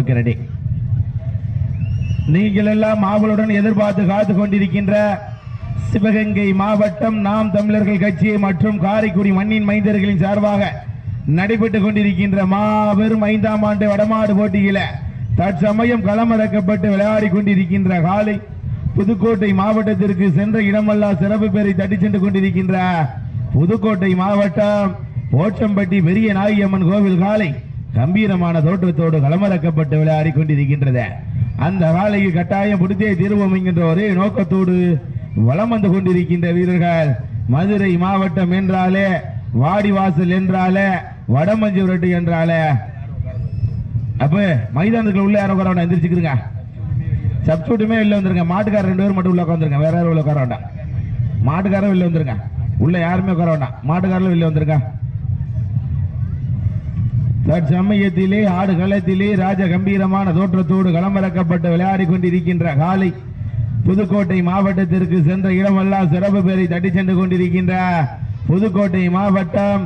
okay ready நீங்கள் எல்லாம் ஆவலுடன் எதிர்பார்த்து காத்து கொண்டிருக்கின்ற சிவகங்கை மாவட்டம் நாம் தமிழர்கள் கட்சி மற்றும் காரைக்குடி மண்ணின் மைந்தர்களின் சார்பாக நடைபெற்றுக் கொண்டிருக்கின்ற மாபெரும் ஐந்தாம் ஆண்டு வடமாடு போட்டியில தற்சமயம் களமிறக்கப்பட்டு விளையாடி கொண்டிருக்கின்ற காலை புதுக்கோட்டை மாவட்டத்திற்கு சென்ற இடமெல்லாம் சிறப்பு பேரை தட்டி சென்று கொண்டிருக்கின்ற புதுக்கோட்டை மாவட்டம் போச்சம்பட்டி பெரிய நாயம்மன் கோவில் காலை கம்பீரமான தோற்றத்தோடு களமிறக்கப்பட்டு விளையாடி கொண்டிருக்கின்றது அந்த காலைக்கு கட்டாயம் பிடித்தே தீர்வோம் என்கின்ற ஒரே நோக்கத்தோடு வலம் வந்து கொண்டிருக்கின்ற வீரர்கள் மதுரை மாவட்டம் என்றாலே வாடிவாசல் என்றாலே வடமஞ்சுரட்டு என்றாலே அப்ப மைதானத்துக்குள்ள உள்ள யாரும் உட்கார வேண்டாம் எந்திரிச்சுக்கிறங்க சப்ஸ்டியூட்டுமே வெளில வந்துருங்க மாட்டுக்காரர் ரெண்டு பேரும் மட்டும் உள்ள உட்காந்துருங்க வேற யாரும் உள்ள உட்கார வேண்டாம் மாட்டுக்காரர் வெளில வந்துருங்க உள்ள யாருமே உட்கார வேண்டாம் மாட்டுக்காரர் வெளில வந்துருங்க தற்சமயத்திலே ஆடு களத்திலே ராஜ கம்பீரமான தோற்றத்தோடு களமிறக்கப்பட்டு விளையாடி கொண்டிருக்கின்ற காலை புதுக்கோட்டை மாவட்டத்திற்கு சென்ற இடமெல்லாம் சிறப்பு பேரை தட்டி சென்று கொண்டிருக்கின்ற புதுக்கோட்டை மாவட்டம்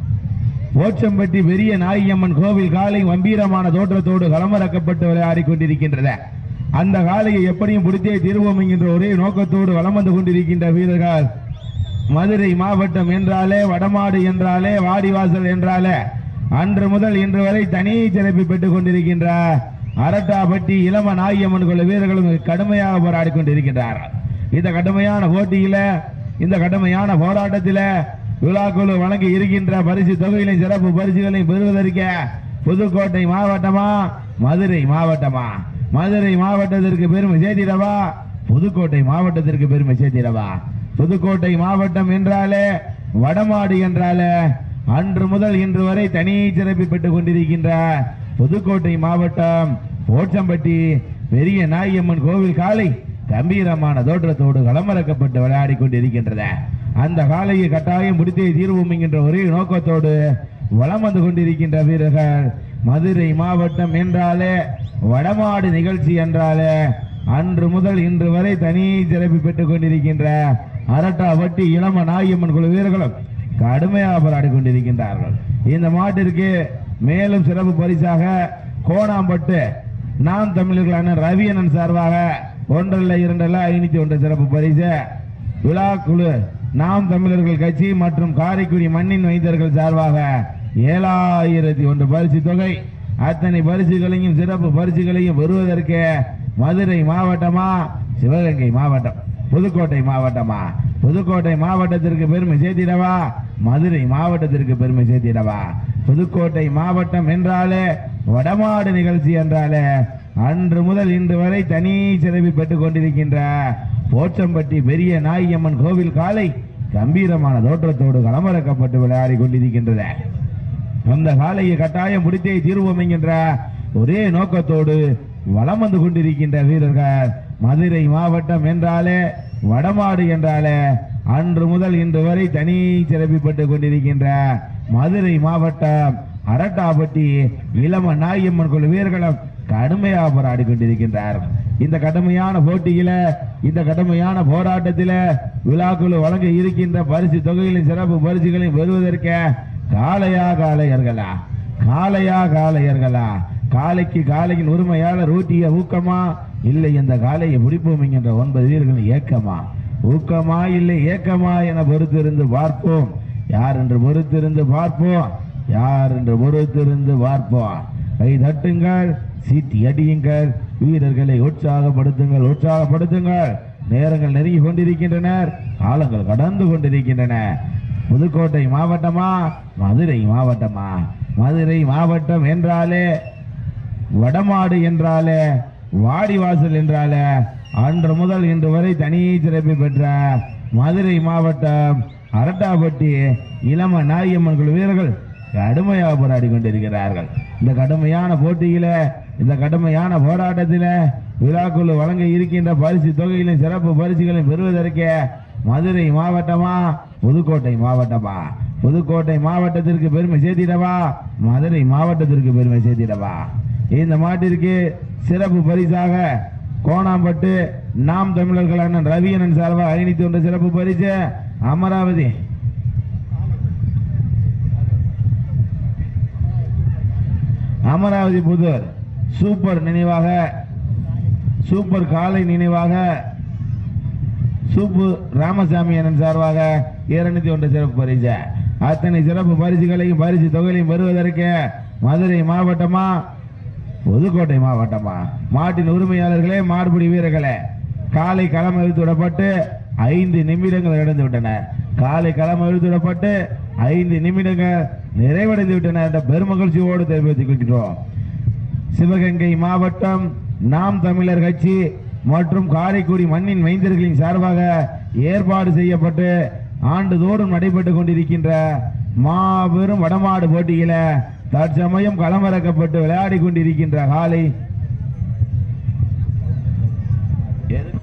போச்சம்பட்டி பெரிய நாயம்மன் கோவில் காலை கம்பீரமான தோற்றத்தோடு களமிறக்கப்பட்டு விளையாடி கொண்டிருக்கின்றது அந்த காலையை எப்படியும் பிடித்தே தீர்வோம் என்கின்ற ஒரே நோக்கத்தோடு வலம் வந்து கொண்டிருக்கின்ற வீரர்கள் மதுரை மாவட்டம் என்றாலே வடமாடு என்றாலே வாடிவாசல் என்றாலே அன்று முதல் இன்று வரை தனி சிறப்பு பெற்றுக் கொண்டிருக்கின்ற அரட்டாப்பட்டி இளம நாயம்மன் குழு வீரர்களும் கடுமையாக போராடி கொண்டிருக்கின்றார்கள் இந்த கடுமையான போட்டியில இந்த கடுமையான போராட்டத்தில விழாக்குழு வழங்கி இருக்கின்ற பரிசு தொகையிலும் சிறப்பு பரிசுகளையும் பெறுவதற்கு புதுக்கோட்டை மாவட்டமா மதுரை மாவட்டமா மதுரை மாவட்டத்திற்கு பெருமை சேர்த்திடவா புதுக்கோட்டை மாவட்டத்திற்கு பெருமை சேர்த்திடவா புதுக்கோட்டை மாவட்டம் என்றாலே வடமாடு என்றாலே அன்று முதல் இன்று வரை தனி சிறப்பு பெற்றுக் கொண்டிருக்கின்ற புதுக்கோட்டை மாவட்டம் போச்சம்பட்டி பெரிய நாயம்மன் கோவில் காலை கம்பீரமான தோற்றத்தோடு களமிறக்கப்பட்டு விளையாடி கொண்டிருக்கின்றது அந்த காலையை கட்டாயம் முடித்தே தீர்வோம் என்கின்ற ஒரே நோக்கத்தோடு வலம் வந்து கொண்டிருக்கின்ற வீரர்கள் மதுரை மாவட்டம் என்றாலே வடமாடு நிகழ்ச்சி என்றாலே அன்று முதல் இன்று வரை தனி சிறப்பு பெற்றுக் கொண்டிருக்கின்ற அரட்டாவட்டி இளம நாயம்மன் குழு வீரர்களும் கடுமையாக போராடி கொண்டிருக்கின்றார்கள் இந்த மாட்டிற்கு மேலும் சிறப்பு பரிசாக கோணாம்பட்டு நாம் தமிழர்களான ரவி அண்ணன் சார்பாக ஒன்றல்ல இரண்டல்ல ஐநூத்தி ஒன்று சிறப்பு பரிசு விழா குழு நாம் தமிழர்கள் கட்சி மற்றும் காரைக்குடி மண்ணின் வைத்தர்கள் சார்பாக ஏழாயிரத்தி ஒன்று பரிசு தொகை அத்தனை பரிசுகளையும் சிறப்பு பரிசுகளையும் பெறுவதற்கு மதுரை மாவட்டமா சிவகங்கை மாவட்டம் புதுக்கோட்டை மாவட்டமா புதுக்கோட்டை மாவட்டத்திற்கு பெருமை சேர்த்திடவா மதுரை மாவட்டத்திற்கு பெருமை சேர்த்திடவா புதுக்கோட்டை மாவட்டம் என்றாலே வடமாடு நிகழ்ச்சி என்றாலே அன்று முதல் இன்று வரை தனி சிறப்பு பெற்றுக் கொண்டிருக்கின்ற போச்சம்பட்டி பெரிய நாயம்மன் கோவில் காலை கம்பீரமான தோற்றத்தோடு களமிறக்கப்பட்டு விளையாடி கொண்டிருக்கின்றது அந்த காலையை கட்டாயம் முடித்தே தீர்வோம் என்கின்ற ஒரே நோக்கத்தோடு வலம் வந்து கொண்டிருக்கின்ற வீரர்கள் மதுரை மாவட்டம் என்றாலே வடமாடு என்றாலே அன்று முதல் இன்று வரை தனி சிறப்பிப்பட்டுக் கொண்டிருக்கின்ற மதுரை மாவட்டம் அரட்டாப்பட்டி இளம நாயம்மன் குழு வீரர்களும் கடுமையாக போராடி கொண்டிருக்கின்றார் இந்த கடுமையான போட்டியில இந்த கடுமையான போராட்டத்தில விழாக்குழு வழங்க இருக்கின்ற பரிசு தொகைகளின் சிறப்பு பரிசுகளையும் பெறுவதற்கு காளையா காளையர்களா காளையா காளையர்களா காளைக்கு காளையின் உரிமையாளர் ஊட்டிய ஊக்கமா இல்லை இந்த காளையை பிடிப்போம் என்கின்ற ஒன்பது வீரர்களின் ஏக்கமா ஊக்கமா இல்லை ஏக்கமா என பொறுத்திருந்து பார்ப்போம் யார் என்று பொறுத்திருந்து பார்ப்போம் யார் என்று பொறுத்திருந்து பார்ப்போம் கை தட்டுங்கள் சீட்டி அடியுங்கள் வீரர்களை உற்சாகப்படுத்துங்கள் உற்சாகப்படுத்துங்கள் நேரங்கள் நெருங்கி கொண்டிருக்கின்றனர் காலங்கள் கடந்து கொண்டிருக்கின்றன புதுக்கோட்டை மாவட்டமா மதுரை மாவட்டமா மதுரை மாவட்டம் என்றாலே வடமாடு என்றாலே வாடிவாசல் என்றாலே அன்று முதல் இன்று வரை தனி சிறப்பு பெற்ற மதுரை மாவட்டம் அரட்டாப்பட்டி இளம நாயம்மன் குழு வீரர்கள் கடுமையாக போராடி கொண்டிருக்கிறார்கள் இந்த கடுமையான போட்டியில இந்த கடுமையான போராட்டத்தில விழாக்குழு வழங்க இருக்கின்ற பரிசு தொகையிலும் சிறப்பு பரிசுகளையும் பெறுவதற்கு மதுரை மாவட்டமா புதுக்கோட்டை மாவட்டமா புதுக்கோட்டை மாவட்டத்திற்கு பெருமை சேர்த்திடவா மதுரை மாவட்டத்திற்கு பெருமை சேர்த்திடவா இந்த மாட்டிற்கு சிறப்பு பரிசாக கோணாம்பட்டு நாம் தமிழர்களான ரவியனன் சார்பாக ஐநூத்தி ஒன்று சிறப்பு பரிசு அமராவதி அமராவதி புதூர் சூப்பர் நினைவாக சூப்பர் காலை நினைவாக சூப்பு ராமசாமி அண்ணன் சார்பாக இருநூத்தி ஒன்று சிறப்பு பரிசு அத்தனை சிறப்பு பரிசுகளையும் பரிசு தொகையிலையும் பெறுவதற்கு மதுரை மாவட்டமா புதுக்கோட்டை மாவட்டமா மாட்டின் உரிமையாளர்களே மாடுபிடி வீரர்களே காலை களம் இழுத்து விடப்பட்டு ஐந்து நிமிடங்கள் நடந்து விட்டன காலை களம் இழுத்து விடப்பட்டு ஐந்து நிமிடங்கள் நிறைவடைந்து விட்டன என்ற பெருமகிழ்ச்சியோடு தெரிவித்துக் கொள்கிறோம் சிவகங்கை மாவட்டம் நாம் தமிழர் கட்சி மற்றும் காரைக்குடி மண்ணின் மைந்தர்களின் சார்பாக ஏற்பாடு செய்யப்பட்டு ஆண்டுதோறும் நடைபெற்றுக் கொண்டிருக்கின்ற மாபெரும் வடமாடு போட்டியில தற்சமயம் களமிறக்கப்பட்டு விளையாடி கொண்டிருக்கின்ற காலை எது-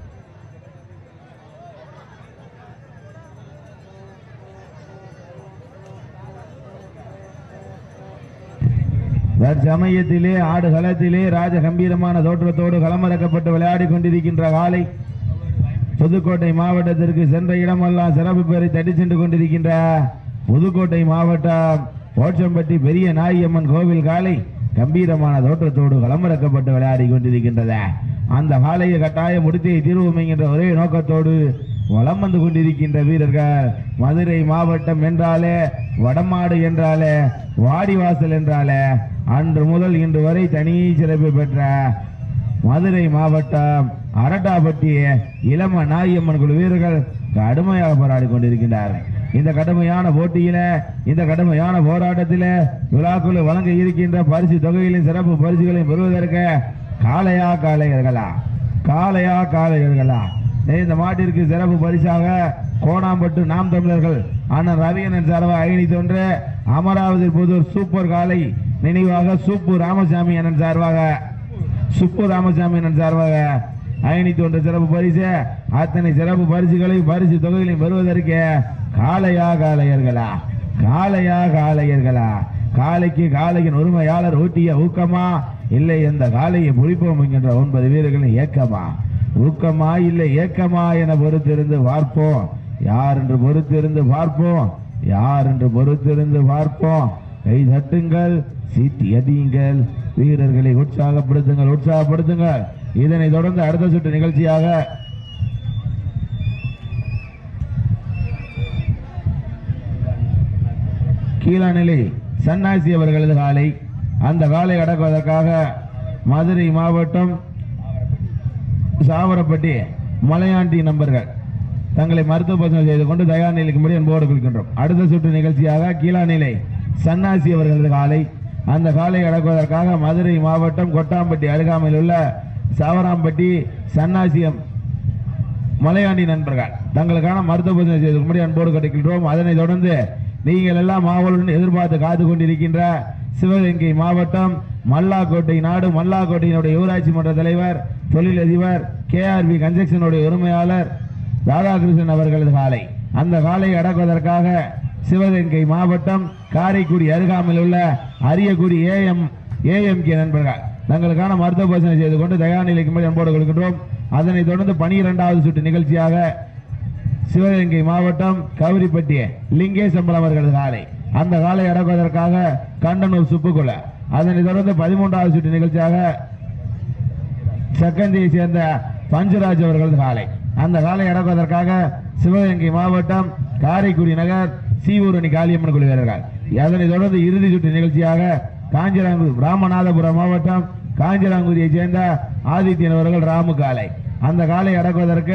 தற்சமயத்திலே ஆடு களத்திலே ராஜ கம்பீரமான தோற்றத்தோடு களமிறக்கப்பட்டு விளையாடி கொண்டிருக்கின்ற காலை புதுக்கோட்டை மாவட்டத்திற்கு சென்ற இடமெல்லாம் சிறப்பு பெயரை தட்டி சென்று கொண்டிருக்கின்ற புதுக்கோட்டை மாவட்டம் போச்சம்பட்டி பெரிய நாயம்மன் கோவில் காலை கம்பீரமான தோற்றத்தோடு களமிறக்கப்பட்டு விளையாடி கொண்டிருக்கின்றது அந்த காலையை கட்டாயம் முடித்தே தீர்வோம் என்கின்ற ஒரே நோக்கத்தோடு வலம் வந்து கொண்டிருக்கின்ற வீரர்கள் மதுரை மாவட்டம் என்றாலே வடமாடு என்றாலே வாடிவாசல் என்றாலே அன்று முதல் இன்று வரை தனி சிறப்பு பெற்ற மதுரை மாவட்டம் அரட்டாப்பட்டி இளம நாயம்மன் குழு வீரர்கள் கடுமையாக போராடி கொண்டிருக்கின்றார்கள் இந்த கடுமையான போட்டியில இந்த கடுமையான போராட்டத்தில விழாக்குழு வழங்க இருக்கின்ற பரிசு தொகையிலும் சிறப்பு பரிசுகளையும் பெறுவதற்கு காளையா காளையர்களா காளையா காளையர்களா இந்த மாட்டிற்கு சிறப்பு பரிசாக கோணாம்பட்டு நாம் தமிழர்கள் அண்ணன் ரவியனன் சார்பாக ஐநூத்தி ஒன்று அமராவதி புதூர் சூப்பர் காலை நினைவாக சூப்பு ராமசாமி அண்ணன் சார்பாக சுப்பு ராமசாமி அண்ணன் சார்பாக ஐநூத்தி ஒன்று சிறப்பு பரிசு அத்தனை சிறப்பு பரிசுகளை பரிசு தொகைகளையும் பெறுவதற்கு காளையா காளையர்களா காளையா காளையர்களா காளைக்கு காளையின் உரிமையாளர் ஊட்டிய ஊக்கமா இல்லை இந்த காளையை முடிப்போம் என்கின்ற ஒன்பது வீரர்களின் ஏக்கமா ஊக்கமா இல்லை ஏக்கமா என பொறுத்திருந்து பார்ப்போம் யார் என்று பொறுத்திருந்து பார்ப்போம் யார் என்று பொறுத்திருந்து பார்ப்போம் கை தட்டுங்கள் சீட்டி அடியுங்கள் வீரர்களை உற்சாகப்படுத்துங்கள் உற்சாகப்படுத்துங்கள் இதனை தொடர்ந்து அடுத்த சுற்று நிகழ்ச்சியாக கீழாநிலை சன்னாசி அவர்களது காலை அந்த காலை அடக்குவதற்காக மதுரை மாவட்டம் சாவரப்பட்டி மலையாண்டி நம்பர்கள் தங்களை மருத்துவ பரிசோதனை செய்து கொண்டு தயார் நிலைக்கும்படி என்போடு கொள்கின்றோம் அடுத்த சுற்று நிகழ்ச்சியாக கீழாநிலை சன்னாசி அவர்களது காலை அந்த காலை அடக்குவதற்காக மதுரை மாவட்டம் கொட்டாம்பட்டி அருகாமையில் உள்ள சாவராம்பட்டி சன்னாசியம் மலையாண்டி நண்பர்கள் தங்களுக்கான மருத்துவ பரிசோதனை செய்து கொண்டு அன்போடு கிடைக்கின்றோம் அதனைத் தொடர்ந்து நீங்கள் எல்லாம் ஆவலுடன் எதிர்பார்த்து காத்து கொண்டிருக்கின்ற சிவகங்கை மாவட்டம் மல்லாக்கோட்டை நாடு மல்லாக்கோட்டையினுடைய ஊராட்சி மன்ற தலைவர் தொழிலதிபர் கேஆர்பி கன்ஸ்ட்ரக்ஷனுடைய உரிமையாளர் ராதாகிருஷ்ணன் அவர்களது காலை அந்த காலை அடக்குவதற்காக சிவகங்கை மாவட்டம் காரைக்குடி அருகாமையில் உள்ள அரியக்குடி ஏஎம் ஏஎம்கே நண்பர்கள் தங்களுக்கான மருத்துவ பரிசோதனை செய்து கொண்டு தயார் நிலைக்கு மேல் அன்போடு கொடுக்கின்றோம் அதனைத் தொடர்ந்து பனிரெண்டாவது சுற்று நிகழ்ச்சியாக சிவகங்கை மாவட்டம் கவுரிப்பட்டி லிங்கேசம்பலம் அவர்களது காலை அந்த காலை அடக்குவதற்காக கண்டனூர் சுப்புக்குள்ள அதனைத் தொடர்ந்து பதிமூன்றாவது சுற்று நிகழ்ச்சியாக சக்கந்தியை சேர்ந்த பஞ்சராஜ் அவர்களது காலை அந்த காலை அடக்குவதற்காக சிவகங்கை மாவட்டம் காரைக்குடி நகர் சீவூரணி காளியம்மன் குழு வீரர்கள் அதனைத் தொடர்ந்து இறுதி சுற்று நிகழ்ச்சியாக காஞ்சிராங்குடி ராமநாதபுரம் மாவட்டம் காஞ்சிராங்குடியைச் சேர்ந்த ஆதித்யன் அவர்கள் ராமு காலை அந்த காலை அடக்குவதற்கு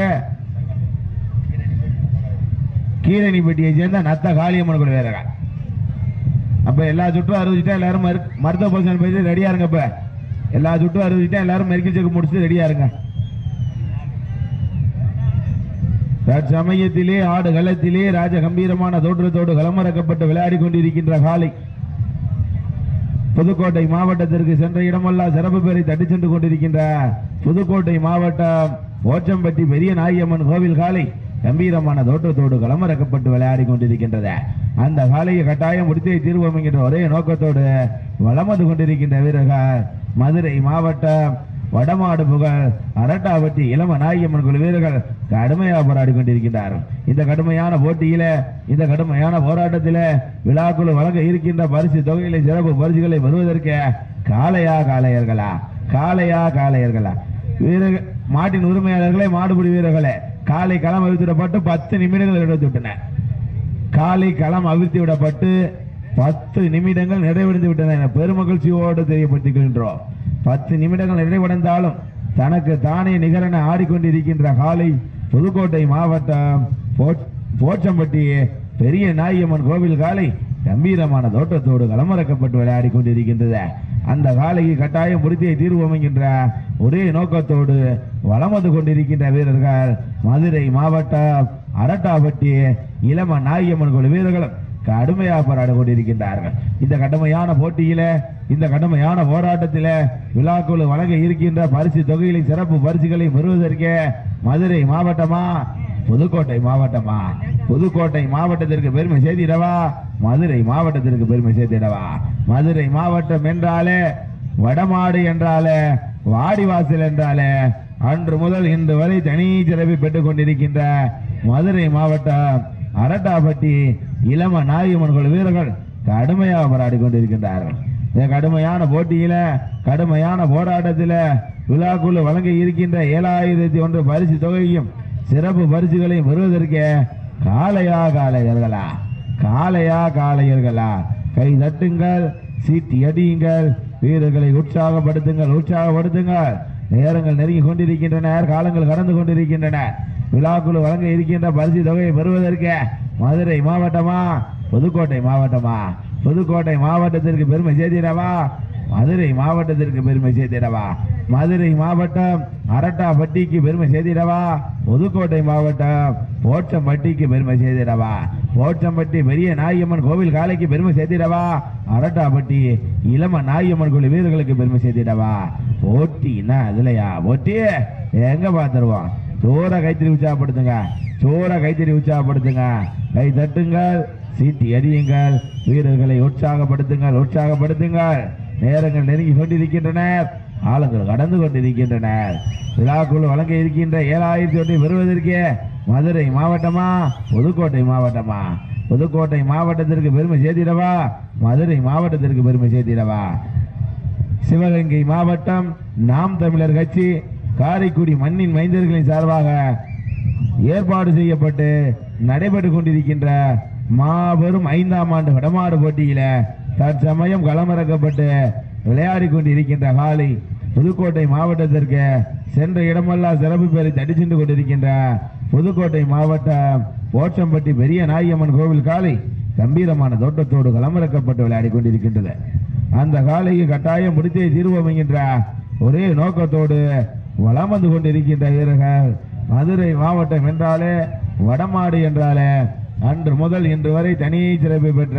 கீரணிப்பட்டியை சேர்ந்த நத்த காளியம்மன் குழு வீரர்கள் அப்ப எல்லா சுற்றும் அறிவிச்சுட்டா எல்லாரும் மரு- மருத்துவ பரிசோதனை போயிட்டு ரெடியா இருங்க இப்ப எல்லா சுற்றும் அறிவிச்சுட்டா எல்லாரும் மெடிக்கல் செக் முடிச்சுட்டு ரெடியா இருங்க தற்சமயத்திலே ஆடு களத்திலே ராஜ கம்பீரமான தோற்றத்தோடு களமிறக்கப்பட்டு விளையாடி கொண்டிருக்கின்ற காலை புதுக்கோட்டை மாவட்டத்திற்கு சென்ற இடமெல்லாம் சிறப்பு பெயரை தட்டிச் சென்று கொண்டிருக்கின்ற புதுக்கோட்டை மாவட்டம் ஓச்சம்பட்டி பெரிய நாயம்மன் கோவில் காலை கம்பீரமான தோற்றத்தோடு களமிறக்கப்பட்டு விளையாடி கொண்டிருக்கின்றது அந்த காலையை கட்டாயம் முடித்தே தீர்வோம் என்கின்ற ஒரே நோக்கத்தோடு வலம் வந்து கொண்டிருக்கின்ற வீரர்கள் மதுரை மாவட்டம் வடமாடு புகழ் அரட்டாவட்டி இளம நாயம்மன் குழு வீரர்கள் கடுமையாக போராடி கொண்டிருக்கின்றார்கள் இந்த கடுமையான போட்டியில இந்த கடுமையான போராட்டத்தில விழாக்குழு வழங்க இருக்கின்ற பரிசு தொகையிலே சிறப்பு பரிசுகளை வருவதற்கு காளையா காளையர்களா காளையா காளையர்களா வீர மாட்டின் உரிமையாளர்களே மாடுபிடி வீரர்களே காலை களம் அவிழ்த்திடப்பட்டு பத்து நிமிடங்கள் எடுத்து விட்டன காலை களம் அவிழ்த்தி விடப்பட்டு பத்து நிமிடங்கள் நிறைவடைந்து விட்டன என பெருமகிழ்ச்சியோடு தெரியப்படுத்திக்கின்றோம் பத்து நிமிடங்கள் நிறைவடைந்தாலும் தனக்கு தானே நிகரென ஆடிக்கொண்டிருக்கின்ற காலை புதுக்கோட்டை மாவட்டம் போட்- போச்சம்பட்டி பெரிய நாயம்மன் கோவில் காலை கம்பீரமான தோட்டத்தோடு களமிறக்கப்பட்டு விளையாடி கொண்டிருக்கின்றது அந்த காலையை கட்டாயம் முடித்தியை தீர்வோம் என்கின்ற ஒரே நோக்கத்தோடு வலம் வந்து கொண்டிருக்கின்ற வீரர்கள் மதுரை மாவட்டம் அரட்டாப்பட்டி இளம நாயம்மன் குழு வீரர்களும் கடுமையாக போராடி கொண்டிருக்கின்றார்கள் இந்த கடுமையான போட்டியில இந்த கடுமையான போராட்டத்தில விழாக்குழு வழங்க இருக்கின்ற பரிசு தொகைகளை சிறப்பு பரிசுகளை பெறுவதற்கு மதுரை மாவட்டமா புதுக்கோட்டை மாவட்டமா புதுக்கோட்டை மாவட்டத்திற்கு பெருமை சேர்த்திடவா மதுரை மாவட்டத்திற்கு பெருமை சேர்த்திடவா மதுரை மாவட்டம் என்றாலே வடமாடு என்றாலே வாடிவாசல் என்றாலே அன்று முதல் இன்று வரை தனி சிறப்பை பெற்றுக் கொண்டிருக்கின்ற மதுரை மாவட்டம் அரட்டாப்பட்டி இளம நாயம்மன் குழு வீரர்கள் கடுமையாக போராடி கொண்டிருக்கின்றார்கள் இந்த கடுமையான போட்டியில கடுமையான போராட்டத்தில விழாக்குழு வழங்க இருக்கின்ற ஏழாயிரத்தி ஒன்று பரிசு தொகையும் சிறப்பு பரிசுகளையும் பெறுவதற்கு காளையா காளையர்களா காளையா காளையர்களா கை தட்டுங்கள் சீட்டி அடியுங்கள் வீரர்களை உற்சாகப்படுத்துங்கள் உற்சாகப்படுத்துங்கள் நேரங்கள் நெருங்கி கொண்டிருக்கின்றன காலங்கள் கடந்து கொண்டிருக்கின்றன விழாக்குழு வழங்க இருக்கின்ற பரிசு தொகையை பெறுவதற்கு மதுரை மாவட்டமா புதுக்கோட்டை மாவட்டமா புதுக்கோட்டை மாவட்டத்திற்கு பெருமை சேர்த்திடவா மதுரை மாவட்டத்திற்கு பெருமை சேர்த்திடவா மதுரை மாவட்டம் அரட்டாப்பட்டிக்கு பெருமை சேர்த்திடவா புதுக்கோட்டை மாவட்டம் போச்சம்பட்டிக்கு பெருமை சேர்த்திடவா போச்சம்பட்டி பெரிய நாயம்மன் கோவில் காலைக்கு பெருமை சேர்த்திடவா அரட்டாப்பட்டி இளம நாயம்மன் கோவில் வீரர்களுக்கு பெருமை சேர்த்திடவா போட்டின்னா அதுலயா போட்டி எங்க பார்த்துருவோம் சோற கைத்தறி உற்சாகப்படுத்துங்க சோற கைத்தறி உற்சாகப்படுத்துங்க கை தட்டுங்கள் சீட்டி அடியுங்கள் வீரர்களை உற்சாகப்படுத்துங்கள் உற்சாகப்படுத்துங்கள் நேரங்கள் நெருங்கி கொண்டிருக்கின்றனர் ஆளுங்கள் கடந்து கொண்டிருக்கின்றனர் விழாக்குழு வழங்க இருக்கின்ற ஏழாயிரத்தி ஒன்றை பெறுவதற்கு மதுரை மாவட்டமா புதுக்கோட்டை மாவட்டமா புதுக்கோட்டை மாவட்டத்திற்கு பெருமை சேர்த்திடவா மதுரை மாவட்டத்திற்கு பெருமை சேர்த்திடவா சிவகங்கை மாவட்டம் நாம் தமிழர் கட்சி காரைக்குடி மண்ணின் மைந்தர்களின் சார்பாக ஏற்பாடு செய்யப்பட்டு நடைபெற்றுக் கொண்டிருக்கின்ற மாபெரும் ஐந்தாம் ஆண்டு வடமாடு போட்டியில தற்சமயம் களமிறக்கப்பட்டு விளையாடி கொண்டிருக்கின்ற காலை புதுக்கோட்டை மாவட்டத்திற்கு சென்ற இடமெல்லாம் சிறப்பு பேரை தட்டி சென்று கொண்டிருக்கின்ற புதுக்கோட்டை மாவட்டம் போச்சம்பட்டி பெரிய நாயம்மன் கோவில் காலை கம்பீரமான தோட்டத்தோடு களமிறக்கப்பட்டு விளையாடி கொண்டிருக்கின்றது அந்த காலையை கட்டாயம் முடித்தே தீர்வோம் என்கின்ற ஒரே நோக்கத்தோடு வலம் வந்து கொண்டிருக்கின்ற வீரர்கள் மதுரை மாவட்டம் என்றாலே வடமாடு என்றாலே அன்று முதல் இன்று வரை தனி சிறப்பு பெற்ற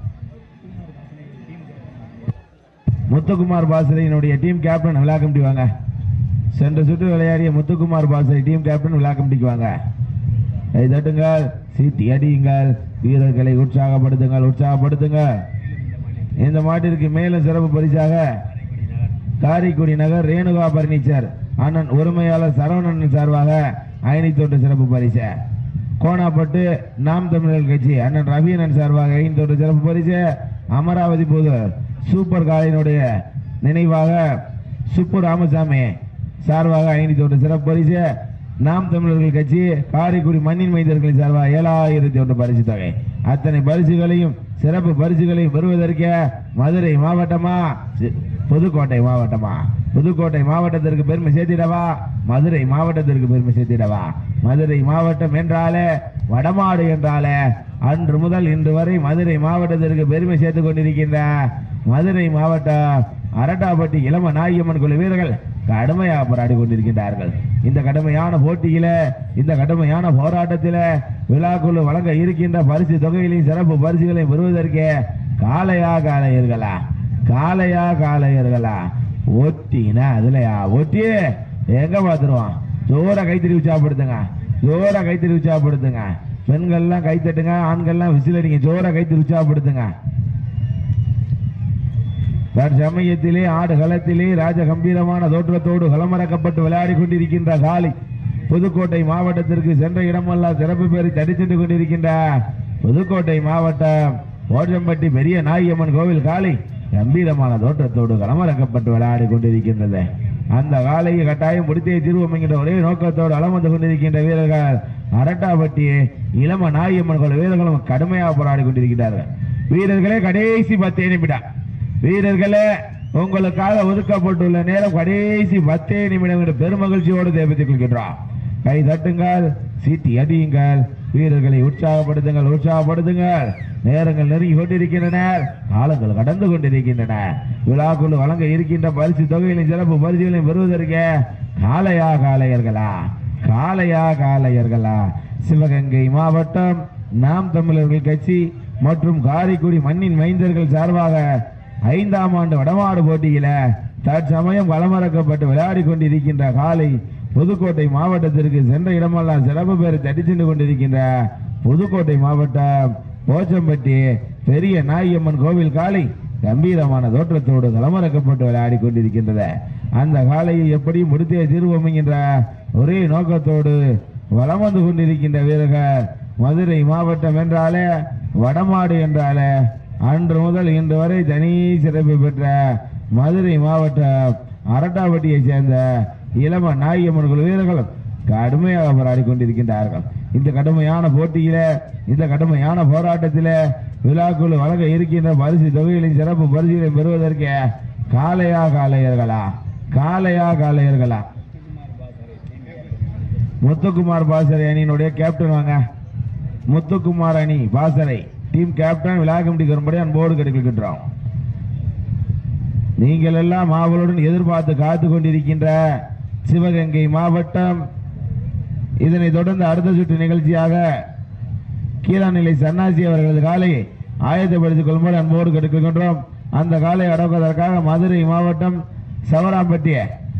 முத்துக்குமார் பாசறையினுடைய டீம் கேப்டன் விழா கமிட்டி வாங்க சென்ற சுற்று விளையாடிய முத்துக்குமார் பாசறை டீம் கேப்டன் விழா கமிட்டிக்கு வாங்க கை தட்டுங்கள் சீட்டி அடியுங்கள் வீரர்களை உற்சாகப்படுத்துங்கள் உற்சாகப்படுத்துங்கள் இந்த மாட்டிற்கு மேலும் சிறப்பு பரிசாக காரைக்குடி நகர் ரேணுகா பர்னிச்சர் அண்ணன் உரிமையாளர் சரவணன் சார்பாக ஐநூத்தி சிறப்பு பரிசு கோணாப்பட்டு நாம் தமிழர் கட்சி அண்ணன் ரவீனன் சார்பாக ஐநூத்தி சிறப்பு பரிசு அமராவதி போது சூப்பர் காலையினுடைய நினைவாக சுப்பு ராமசாமி சார்பாக ஐநூத்தி சிறப்பு பரிசு நாம் தமிழர்கள் கட்சி காரைக்குடி மண்ணின் மைந்தர்களின் சார்பாக ஏழாயிரத்தி ஒன்று பரிசு தொகை அத்தனை பரிசுகளையும் சிறப்பு பரிசுகளையும் பெறுவதற்கு மதுரை மாவட்டமா சி- புதுக்கோட்டை மாவட்டமா புதுக்கோட்டை மாவட்டத்திற்கு பெருமை சேர்த்திடவா மதுரை மாவட்டத்திற்கு பெருமை சேர்த்திடவா மதுரை மாவட்டம் என்றாலே வடமாடு என்றாலே அன்று முதல் இன்று வரை மதுரை மாவட்டத்திற்கு பெருமை சேர்த்துக் கொண்டிருக்கின்ற மதுரை மாவட்டம் அரட்டாப்பட்டி இளம நாயம்மன் குழு வீரர்கள் கடுமையாக போராடி கொண்டிருக்கின்றார்கள் இந்த கடுமையான போட்டியில இந்த கடுமையான போராட்டத்தில விழாக்குழு வழங்க இருக்கின்ற பரிசு தொகைகளையும் சிறப்பு பரிசுகளையும் பெறுவதற்கு காளையா காளையர்களா காளையா காளையர்களா ஒட்டினா அதுலயா ஒட்டி எங்க பாத்துருவோம் ஜோர கைத்தறி உற்சாகப்படுத்துங்க ஜோர கைத்தறி உற்சாகப்படுத்துங்க பெண்கள்லாம் கை தட்டுங்க ஆண்கள்லாம் விசில் அடிங்க ஜோர கைத்தறி உற்சாகப்படுத்துங்க தற்சமயத்திலே ஆடு களத்திலே ராஜ கம்பீரமான தோற்றத்தோடு களமறக்கப்பட்டு விளையாடி கொண்டிருக்கின்ற காளி புதுக்கோட்டை மாவட்டத்திற்கு சென்ற இடமெல்லாம் சிறப்பு பேரை தடி சென்று கொண்டிருக்கின்ற புதுக்கோட்டை மாவட்டம் ஓஜம்பட்டி பெரிய நாயம்மன் கோவில் காளி கம்பீரமான தோற்றத்தோடு களமிறக்கப்பட்டு விளையாடி கொண்டிருக்கின்றது அந்த காலையை கட்டாயம் முடித்தே தீர்வோம் என்கின்ற ஒரே நோக்கத்தோடு அளம் வந்து கொண்டிருக்கின்ற வீரர்கள் அரட்டாப்பட்டி இளம நாயம்மன் குழு வீரர்களும் கடுமையாக போராடி கொண்டிருக்கிறார்கள் வீரர்களே கடைசி பத்து நிமிடம் வீரர்களே உங்களுக்காக ஒதுக்கப்பட்டுள்ள நேரம் கடைசி பத்தே நிமிடம் என்று பெருமகிழ்ச்சியோடு தெரிவித்துக் கொள்கின்றோம் கை தட்டுங்கள் சீட்டி அடியுங்கள் வீரர்களை உற்சாகப்படுத்துங்கள் உற்சாகப்படுத்துங்கள் நேரங்கள் நெருங்கி கொண்டிருக்கின்றன காலங்கள் கடந்து கொண்டிருக்கின்றன விழாக்குழு வழங்க இருக்கின்ற பரிசு தொகையிலும் சிறப்பு பரிசுகளையும் பெறுவதற்கு காளையா காளையர்களா காளையா காளையர்களா சிவகங்கை மாவட்டம் நாம் தமிழர்கள் கட்சி மற்றும் காரைக்குடி மண்ணின் மைந்தர்கள் சார்பாக ஐந்தாம் ஆண்டு வடமாடு போட்டியில தற்சமயம் களமிறக்கப்பட்டு விளையாடி கொண்டிருக்கின்ற காலை புதுக்கோட்டை மாவட்டத்திற்கு சென்ற இடமெல்லாம் சிறப்பு பேரை தட்டி சென்று கொண்டிருக்கின்ற புதுக்கோட்டை மாவட்டம் போச்சம்பட்டி பெரிய நாயம்மன் கோவில் காலை கம்பீரமான தோற்றத்தோடு களமிறக்கப்பட்டு விளையாடி கொண்டிருக்கின்றது அந்த காலையை எப்படி முடித்தே தீர்வோம் என்கின்ற ஒரே நோக்கத்தோடு வலம் வந்து கொண்டிருக்கின்ற வீரர்கள் மதுரை மாவட்டம் என்றாலே வடமாடு என்றாலே அன்று முதல் இன்று வரை தனி சிறப்பு பெற்ற மதுரை மாவட்டம் அரட்டாப்பட்டியை சேர்ந்த இளம நாயம்மன் குழு வீரர்களும் கடுமையாக போராடி கொண்டிருக்கின்றார்கள் இந்த கடுமையான போட்டியில இந்த கடுமையான போராட்டத்தில விழாக்குழு வழங்க இருக்கின்ற பரிசு தொகைகளின் சிறப்பு பரிசுகளை பெறுவதற்கு காளையா காளையர்களா காளையா காளையர்களா முத்துக்குமார் பாசறை அணியினுடைய கேப்டன் வாங்க முத்துக்குமார் அணி பாசறை டீம் கேப்டன் விழா கமிட்டி வரும்படி அன்போடு கேட்டுக்கொள்கின்றோம் நீங்கள் எல்லாம் ஆவலுடன் எதிர்பார்த்து காத்து கொண்டிருக்கின்ற சிவகங்கை மாவட்டம் இதனைத் தொடர்ந்து அடுத்த சுற்று நிகழ்ச்சியாக கீழாநிலை சன்னாசி அவர்களது காலை ஆயத்தப்படுத்திக் கொள்ளும்போது அன்போடு கேட்டுக்கொள்கின்றோம் அந்த காலை அடக்குவதற்காக மதுரை மாவட்டம் சவராம்பட்டிய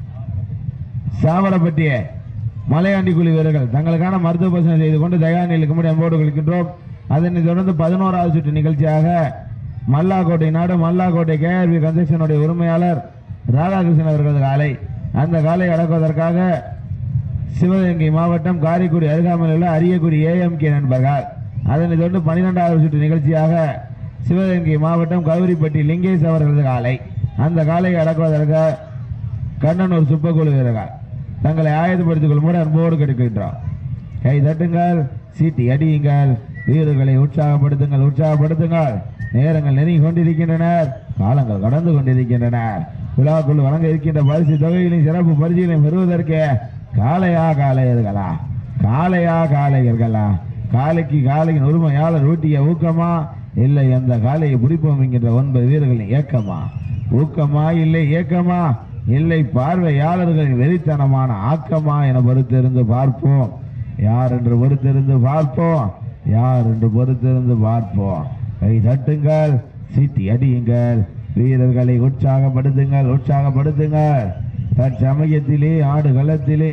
சாவரப்பட்டிய மலையாண்டி குழு வீரர்கள் தங்களுக்கான மருத்துவ பரிசோதனை செய்து கொண்டு தயாநிலைக்கு முடி அன்போடு கொள்கின்றோம் அதனைத் தொடர்ந்து பதினோராவது சுற்று நிகழ்ச்சியாக மல்லாக்கோட்டை நாடு மல்லாக்கோட்டை கேஆர்பி கன்ஸ்ட்ரக்ஷனுடைய உரிமையாளர் ராதாகிருஷ்ணன் அவர்களது காலை அந்த காலை அடக்குவதற்காக சிவகங்கை மாவட்டம் காரைக்குடி அருகாமையில் உள்ள அரியக்குடி ஏஎம்கே நண்பர்கள் அதனைத் தொடர்ந்து பன்னிரெண்டாவது சுற்று நிகழ்ச்சியாக சிவகங்கை மாவட்டம் கௌரிப்பட்டி லிங்கேஷ் அவர்களது காலை அந்த காலை அடக்குவதற்கு கண்ணனூர் சுப்பக்குழு வீரர்கள் தங்களை ஆயத்தப்படுத்திக் கொள்ளும்போது அன்போடு கேட்டுக்கின்றோம் கை தட்டுங்கள் சீட்டி அடியுங்கள் வீரர்களை உற்சாகப்படுத்துங்கள் உற்சாகப்படுத்துங்கள் நேரங்கள் நெருங்கி கொண்டிருக்கின்றனர் காலங்கள் கடந்து கொண்டிருக்கின்றனர் விழாக்குள் வழங்க இருக்கின்ற பரிசு தொகைகளையும் சிறப்பு பரிசுகளையும் பெறுவதற்கு காளையா காளையர்களா காளையா காளையர்களா காலைக்கு காலையின் உரிமையாளர் ஊட்டிய ஊக்கமா இல்லை அந்த காலையை பிடிப்போம் என்கின்ற ஒன்பது வீரர்களின் ஏக்கமா ஊக்கமா இல்லை ஏக்கமா இல்லை பார்வையாளர்களின் வெறித்தனமான ஆக்கமா என பொறுத்திருந்து பார்ப்போம் யார் என்று பொறுத்திருந்து பார்ப்போம் யார் என்று பொறுத்திருந்து பார்ப்போம் கை தட்டுங்கள் சீட்டி அடியுங்கள் வீரர்களை உற்சாகப்படுத்துங்கள் உற்சாகப்படுத்துங்கள் தற்சமயத்திலே ஆடு களத்திலே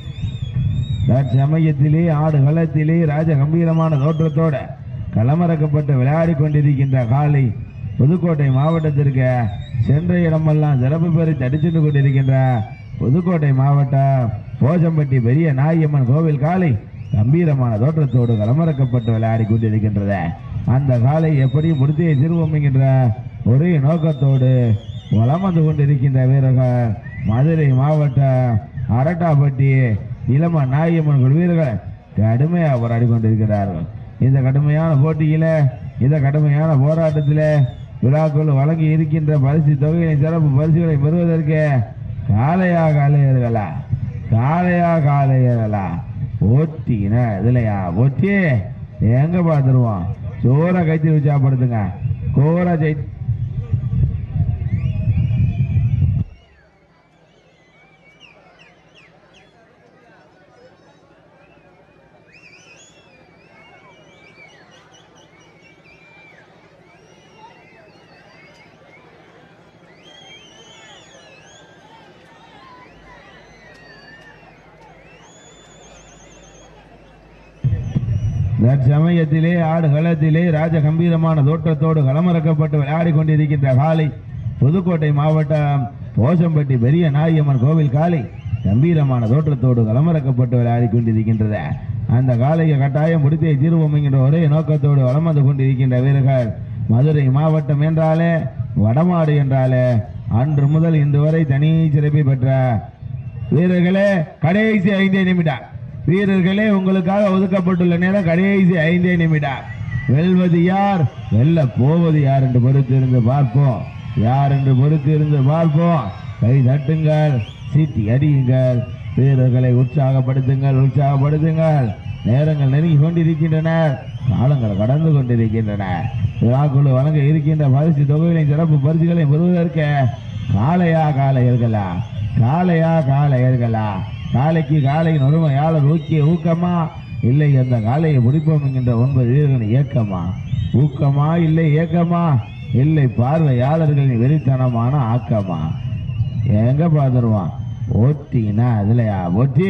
தற்சமயத்திலே ஆடு களத்திலே ராஜ கம்பீரமான தோற்றத்தோட களமிறக்கப்பட்டு விளையாடி கொண்டிருக்கின்ற காலை புதுக்கோட்டை மாவட்டத்திற்கு சென்ற இடமெல்லாம் சிறப்பு பெறி தடிச்சுட்டு கொண்டிருக்கின்ற புதுக்கோட்டை மாவட்டம் போசம்பட்டி பெரிய நாயம்மன் கோவில் காலை கம்பீரமான தோற்றத்தோடு களமிறக்கப்பட்டு விளையாடி கொண்டிருக்கின்றது அந்த காலை எப்படி முடித்தியை திருவோம் என்கின்ற ஒரே நோக்கத்தோடு வலம் வந்து கொண்டிருக்கின்ற வீரர்கள் மதுரை மாவட்டம் அரட்டாப்பட்டி இளம நாயம்மன் குழு வீரர்கள் கடுமையாக போராடி கொண்டிருக்கிறார்கள் இந்த கடுமையான போட்டியில இந்த கடுமையான போராட்டத்தில் விழாக்குள் வழங்கி இருக்கின்ற பரிசு தொகையை சிறப்பு பரிசுகளை பெறுவதற்கு காளையா காளையர்களா காளையா காளையர்களா ஓட்டின இதுலையா ஓட்டி எங்க பார்த்துருவோம் சோற கைத்தி உற்சாகப்படுத்துங்க கோரா ஜெய் தற்சமயத்திலே ஆடு களத்திலே ராஜ கம்பீரமான தோற்றத்தோடு களமிறக்கப்பட்டு விளையாடி கொண்டிருக்கின்ற காலை புதுக்கோட்டை மாவட்டம் போசம்பட்டி பெரிய நாயம்மன் கோவில் காலை கம்பீரமான தோற்றத்தோடு களமிறக்கப்பட்டு விளையாடி கொண்டிருக்கின்றது அந்த காலையை கட்டாயம் முடித்தே தீர்வோம் என்கின்ற ஒரே நோக்கத்தோடு வலம் வந்து கொண்டிருக்கின்ற வீரர்கள் மதுரை மாவட்டம் என்றாலே வடமாடு என்றாலே அன்று முதல் இன்று வரை தனி சிறப்பை பெற்ற வீரர்களே கடைசி ஐந்தே நிமிடம் வீரர்களே உங்களுக்காக ஒதுக்கப்பட்டுள்ள நேரம் கடைசி ஐந்தே நிமிடம் வெல்வது யார் வெல்ல போவது யார் என்று பொறுத்திருந்து பார்ப்போம் யார் என்று பொறுத்திருந்து பார்ப்போம் கை தட்டுங்கள் சீட்டி அடியுங்கள் வீரர்களை உற்சாகப்படுத்துங்கள் உற்சாகப்படுத்துங்கள் நேரங்கள் நெருங்கி கொண்டிருக்கின்றன காலங்கள் கடந்து கொண்டிருக்கின்றன விழாக்குழு வழங்க இருக்கின்ற பரிசு தொகைகளின் சிறப்பு பரிசுகளை பெறுவதற்கு காளையா காளையர்களா காளையா காளையர்களா காளைக்கு காளையின் ஒருமையாளர் ஊக்கிய ஊக்கமா இல்லை அந்த காளையை முடிப்போம் என்கின்ற ஒன்பது வீரர்களின் ஏக்கமா ஊக்கமா இல்லை ஏக்கமா இல்லை பார்வையாளர்களின் வெறித்தனமான ஆக்கமா எங்க பார்த்துருவான் ஓட்டினா அதுலயா ஓட்டி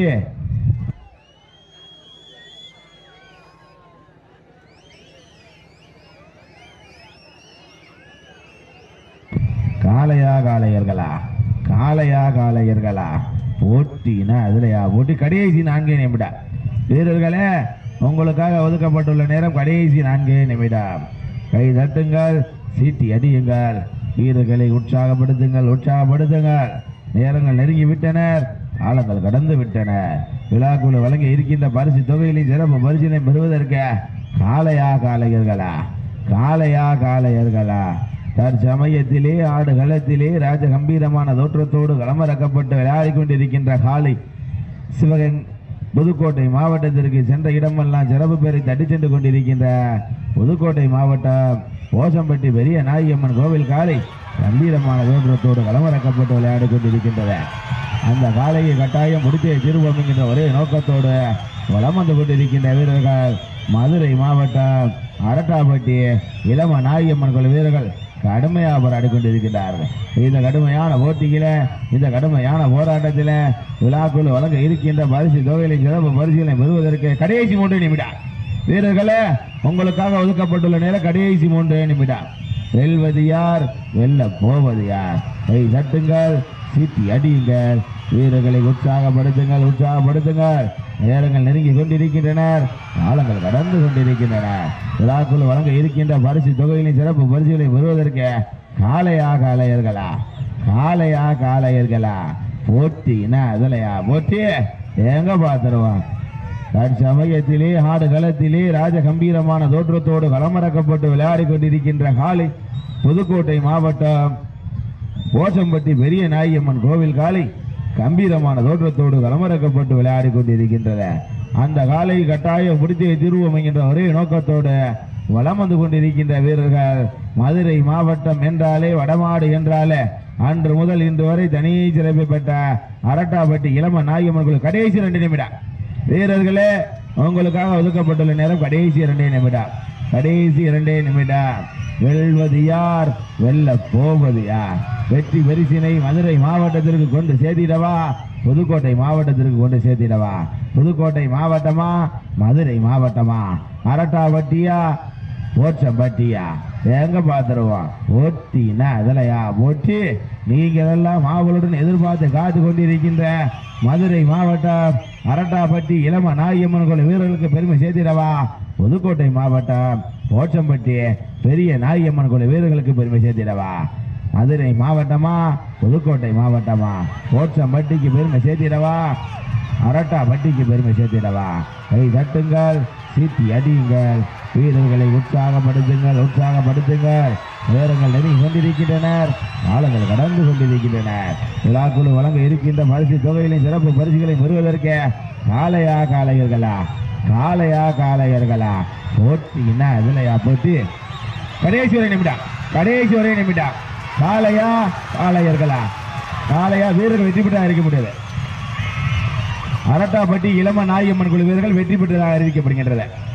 காளையா காளையர்களா காளையா காளையர்களா போட்டினா அதுலயா போட்டி கடைசி நான்கே நிமிடம் வீரர்களே உங்களுக்காக ஒதுக்கப்பட்டுள்ள நேரம் கடைசி நான்கே நிமிடம் கை தட்டுங்கள் சீட்டி அடியுங்கள் வீரர்களை உற்சாகப்படுத்துங்கள் உற்சாகப்படுத்துங்கள் நேரங்கள் நெருங்கி விட்டனர் காலங்கள் கடந்து விட்டன விழாக்குழு வழங்கி இருக்கின்ற பரிசு தொகையிலே சிறப்பு பரிசினை பெறுவதற்கு காளையா காளையர்களா காளையா காளையர்களா தற்சமயத்திலே ஆடு களத்திலே ராஜ கம்பீரமான தோற்றத்தோடு களமிறக்கப்பட்டு விளையாடிக் கொண்டிருக்கின்ற காளை சிவகங் புதுக்கோட்டை மாவட்டத்திற்கு சென்ற இடமெல்லாம் சிறப்பு பேரை தட்டி சென்று கொண்டிருக்கின்ற புதுக்கோட்டை மாவட்டம் ஓசம்பட்டி பெரிய நாயம்மன் கோவில் காளை கம்பீரமான தோற்றத்தோடு களமிறக்கப்பட்டு விளையாடி கொண்டிருக்கின்றது அந்த காளையை கட்டாயம் முடித்தே திருவோம் என்கின்ற ஒரே நோக்கத்தோடு வலம் வந்து கொண்டிருக்கின்ற வீரர்கள் மதுரை மாவட்டம் அரட்டாப்பட்டி இளம நாயம்மன் குழு வீரர்கள் கடுமையாக போராடி கொண்டிருக்கிறார்கள் இந்த கடுமையான போட்டியில இந்த கடுமையான போராட்டத்தில் விழாக்குழு வழங்க இருக்கின்ற பரிசு தொகையிலை சிறப்பு பரிசுகளை பெறுவதற்கு கடைசி மூன்று நிமிடம் வீரர்களே உங்களுக்காக ஒதுக்கப்பட்டுள்ள நேரம் கடைசி மூன்று நிமிடம் வெல்வது யார் வெல்ல போவது யார் கை தட்டுங்கள் சீட்டி அடியுங்கள் வீரர்களை உற்சாகப்படுத்துங்கள் உற்சாகப்படுத்துங்கள் நேரங்கள் நெருங்கி கொண்டிருக்கின்றனர் காலங்கள் கடந்து கொண்டிருக்கின்றன விழாக்குழு வழங்க இருக்கின்ற பரிசு தொகையிலின் சிறப்பு பரிசுகளை பெறுவதற்கு காளையா காளையர்களா காளையா காளையர்களா போட்டினா அதுலயா போட்டி எங்க பார்த்துருவான் தற்சமயத்திலே ஆடு களத்திலே ராஜ கம்பீரமான தோற்றத்தோடு களமிறக்கப்பட்டு விளையாடி கொண்டிருக்கின்ற காளை புதுக்கோட்டை மாவட்டம் ஓசம்பட்டி பெரிய நாயம்மன் கோவில் காளை கம்பீரமான தோற்றத்தோடு களமிறக்கப்பட்டு விளையாடி கொண்டிருக்கின்றன அந்த காலை கட்டாயம் முடித்தே தீர்வோம் என்கின்ற ஒரே நோக்கத்தோடு வலம் வந்து கொண்டிருக்கின்ற வீரர்கள் மதுரை மாவட்டம் என்றாலே வடமாடு என்றாலே அன்று முதல் இன்று வரை தனி சிறப்பு பெற்ற அரட்டாப்பட்டி இளம நாயம்மன் கோவில் கடைசி ரெண்டு நிமிடம் வீரர்களே உங்களுக்காக ஒதுக்கப்பட்டுள்ள நேரம் கடைசி இரண்டே நிமிடம் கடைசி இரண்டே நிமிடம் வெல்வது யார் வெல்ல போவது யார் வெற்றி பரிசினை மதுரை மாவட்டத்திற்கு கொண்டு சேர்த்திடவா புதுக்கோட்டை மாவட்டத்திற்கு கொண்டு சேர்த்திடவா புதுக்கோட்டை மாவட்டமா மதுரை மாவட்டமா அரட்டாவட்டியா போச்சம்பட்டியா எங்க பார்த்துருவோம் ஓட்டினா அதுலயா ஓட்டி நீங்கள் எல்லாம் மாவளுடன் எதிர்பார்த்து காத்து கொண்டிருக்கின்ற மதுரை மாவட்டம் அரட்டாப்பட்டி இளம நாயம்மன் கோயில் வீரர்களுக்கு பெருமை சேர்த்திடவா புதுக்கோட்டை மாவட்டம் போச்சம்பட்டி பெரிய நாயம்மன் கோயில் வீரர்களுக்கு பெருமை சேர்த்திடவா மதுரை மாவட்டமா புதுக்கோட்டை மாவட்டமா போச்சம்பட்டிக்கு பெருமை சேர்த்திடவா அரட்டா பட்டிக்கு பெருமை சேர்த்திடவா கை தட்டுங்கள் சீட்டி அடியுங்கள் வீரர்களை உற்சாகப்படுத்துங்கள் உற்சாகப்படுத்துங்கள் நேரங்கள் நெருங்கி கொண்டிருக்கின்றனர் காலங்கள் கடந்து கொண்டிருக்கின்றனர் விழாக்குழு வழங்க இருக்கின்ற பரிசு தொகையிலும் சிறப்பு பரிசுகளை பெறுவதற்கு காளையா காளையர்களா காளையா காளையர்களா போட்டின்னா இதுலையா போட்டி கடைசி ஒரு நிமிடம் கடைசி ஒரே நிமிடம் காளையா காளையர்களா காளையா வீரர்கள் வெற்றி பெற்றதாக இருக்க முடியாது அரட்டாப்பட்டி இளம நாயம்மன் குழு வீரர்கள் வெற்றி பெற்றதாக அறிவிக்கப்படுகின்றனர்